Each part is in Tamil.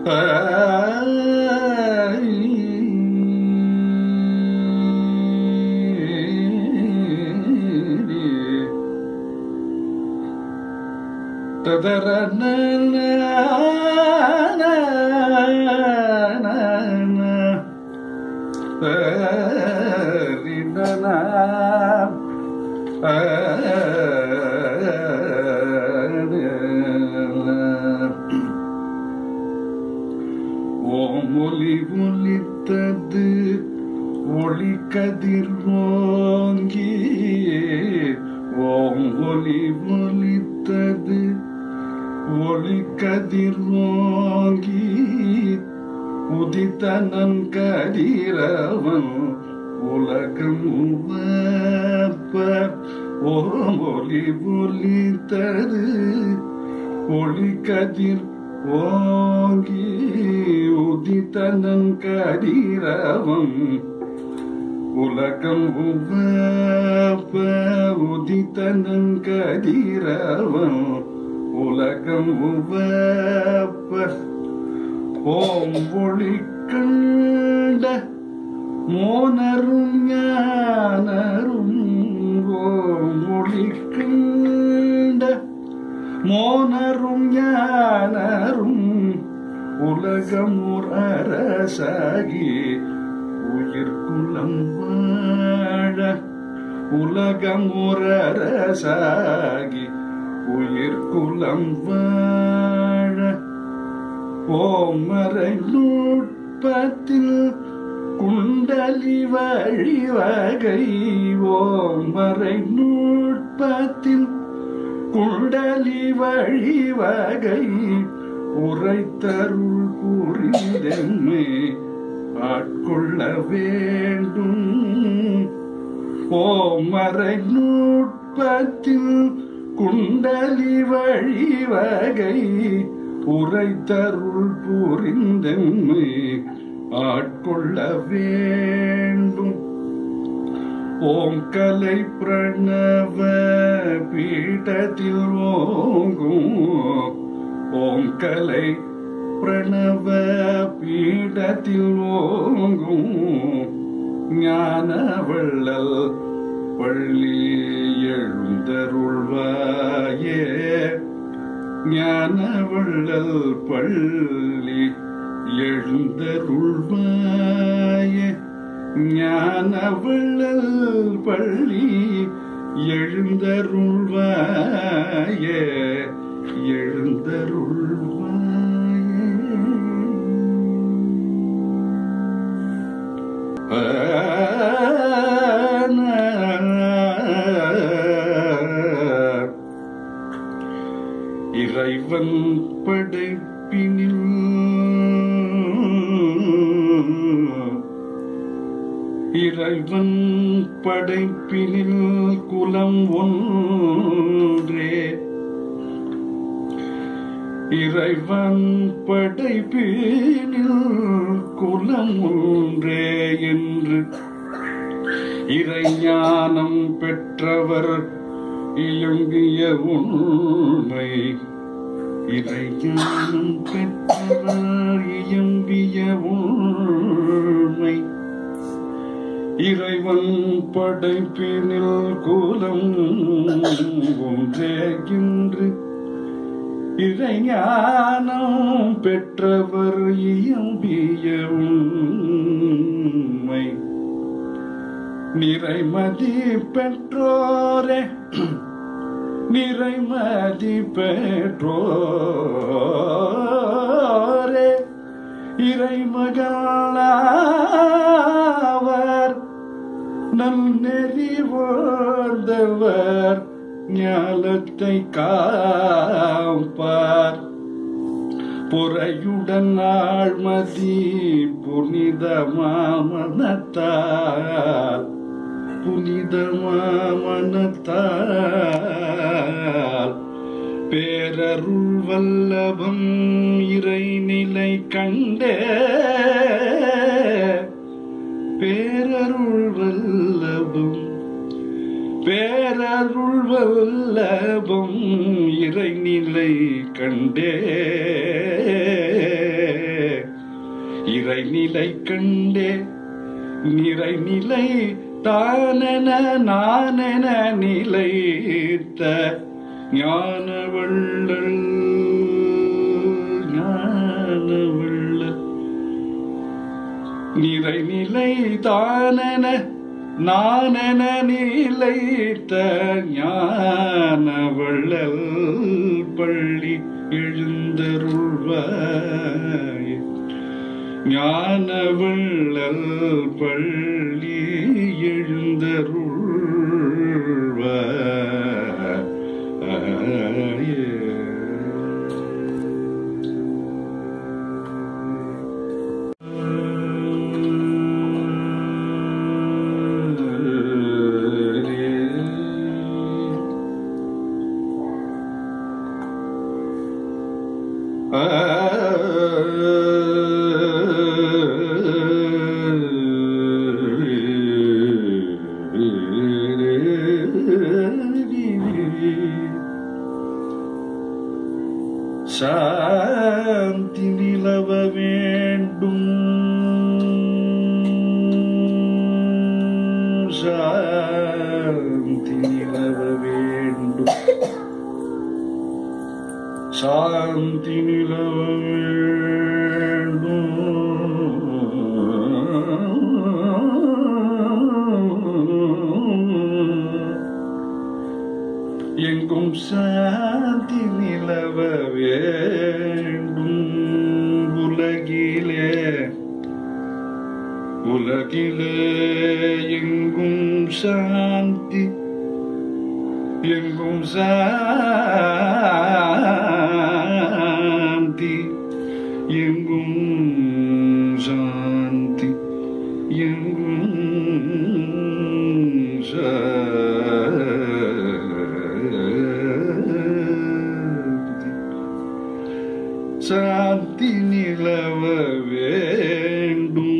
ஓம் ஒலி ஒலித்தது ஒளி கதிர் ஓங்கி ஓம் ஒலி ஒலித்தது ஒளி கதிர் ஓங்கி உதித்தனன் கதிரவன் உலகம் உவப்ப ஓம் ஒலி ஒலித்தது ஒளி கதிர் ஓங்கி உதித்தனன் கதிரவன் உலகம் உவப்ப உதித்தனன் கதிரவன் உலகம் உவப்ப ஓம் ஒளி கண்ட மோனரும் ஞானரும் ஓம் ஒளி கண்ட மோனரும் ஞானரும் உலகம் ஒரு அரசாகி உயிர் குலம் வாழ உலகம் ஒரு அரசாகி உயிர் குலம் வாழ ஓமரை நுட்பத்தில் குண்டலி வழிவகை ஓமரை நுட்பத்தில் குண்டலி வழிவகை உரைத்தருள் புரிந்தெம்மை ஆட்கொள்ள வேண்டும் ஓமரை நுட்பத்தில் குண்டலி வழிவகை உரைத்தருள் புரிந்தெம்மை ஆட்கொள்ள வேண்டும் ஓம் கலை பிரணவ பீட்டத்தில் ஓங்கும் ஓம் கலை பிரணவ பீடத்தில் ஓங்கும் ஞான வள்ளல் பள்ளி எழுந்தருள்வாயே ஞான வள்ளல் பள்ளி எழுந்தருள்வாயே ஞான வள்ளல் பள்ளி எழுந்தருள்வாயே எழுந்தருள்வாயே இறைவன் படைப்பினில் இறைவன் படைப்பினில் குலம் ஒன்றே இறைவன் படைப்பினில் குலம் ஒன்றே என்று இறைஞானம் பெற்றவர் இயங்கிய உண்மை இறைஞானம் பெற்றவர் இயம்பிய உண்மை இறைவன் படைப்பினில் குலம் ஒன்றேகின்று இறைஞானம் பெற்றவர் இயம்பிய உண்மை நிறைமதி பெற்றோரே நிறைமதி பெற்றோரே இறைமகளாவர் நல் நெறி வாழ்ந்தவர் ஞாலத்தை காப்பார் பொறையுடன் ஆழ்மதி புனித மாமனத்தால் புனித மாமனத்தால் பேரருள் வல்லபம் இறைநிலை கண்டே பேரருள் வல்லபம் பேரருள் வல்லபம் இறைநிலை கண்டே இறைநிலை கண்டே நிறைநிலை தானென நானென நிலைத்த ஞான வள்ளல் ஞான வள்ளல் நிறைநிலை தானென நானென நிலைத்த ஞான வள்ளல் பள்ளி எழுந்தருள்வாய் ஞான வள்ளல் பள்ளி எழுந்தருள்வாய் சாந்தி நிலவ வேண்டும் சாந்தி நிலவ வேண்டும் சாந்தி நிலவ வேண்டும் எங்கும் சாந்தி நிலவ வேண்டும் உலகிலே உலகிலே எங்கும் சாந்தி எங்கும் சாந்தி எங்கும் சாந்தி எங்கும் சாந்தி சாந்தி நிலவ வேண்டும்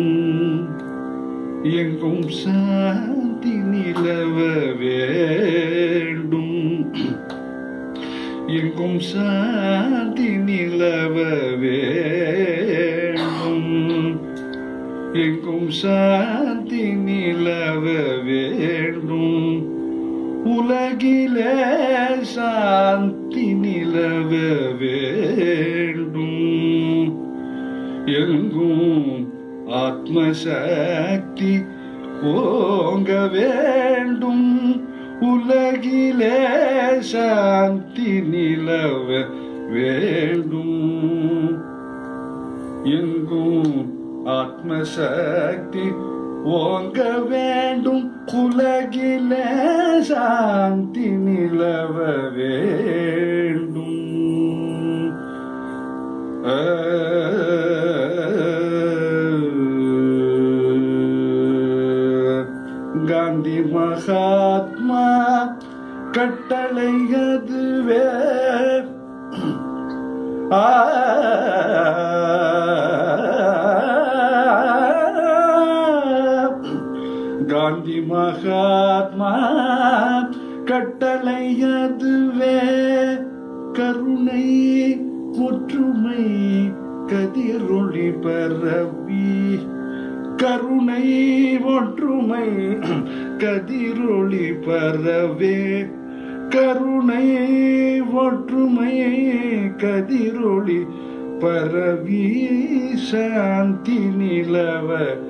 எங்கும் சாந்தி நிலவ வேண்டும் எங்கும் சாந்தி நிலவ வேண்டும் எங்கும் சாந்தி நிலவ வேண்டும் உலகிலே சாந்தி நிலவ வேண்டும் எங்கும் ஆத்மசக்தி ஓங்க வேண்டும் உலகிலே சாந்தி நிலவ வேண்டும் எங்கும் ஆத்மசக்தி ஓங்க வேண்டும் உலகிலே சாந்தி நிலவ வேண்டும் காந்தி மகாத்மா கட்டளை அதுவே ஆ காந்தி மகாத்மா கட்டளை அதுவே கருணை ஒற்றுமை கதிரொளி பரவி கருணை ஒற்றுமை கதிரொளி பரவே கருணை ஒற்றுமை கதிரொளி பரவி சாந்தி நிலவ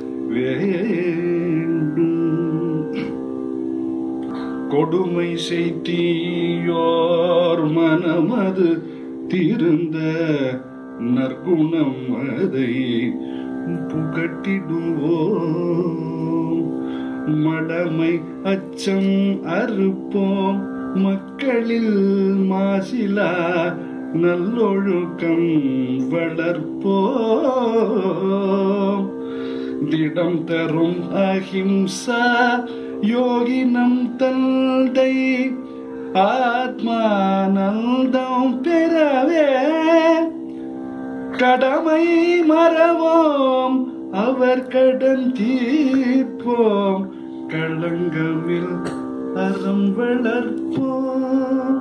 வேண்டும் கொடுமை செய்தியோர் மனமது திருந்த நற்குணம் அதை புகட்டிடுவோம் மடமை அச்சம் அறுப்போம் மக்களில் மாசிலா நல்லொழுக்கம் வளர்ப்போம் திடம் தரும் அஹிம்சா யோகினம் தந்தை ஆத்மானந்தம் பெறவே கடமை மறவோம் அவர் கடன் தீர்ப்போம் களங்கமில் அறம் வளர்ப்போம்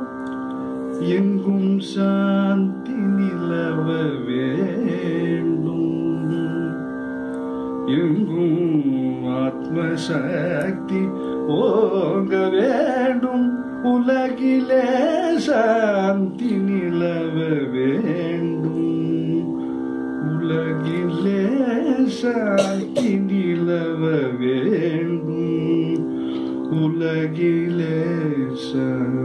எங்கும் சாந்தி நிலவ வேண்டும் எங்கும் ஆத்மசக்தி ஓங்க வேண்டும் உலகிலே சாந்தி நிலவ வேண்டும் உலகிலே சாந்தி நிலவ வேண்டும் உலகிலே சாந்தி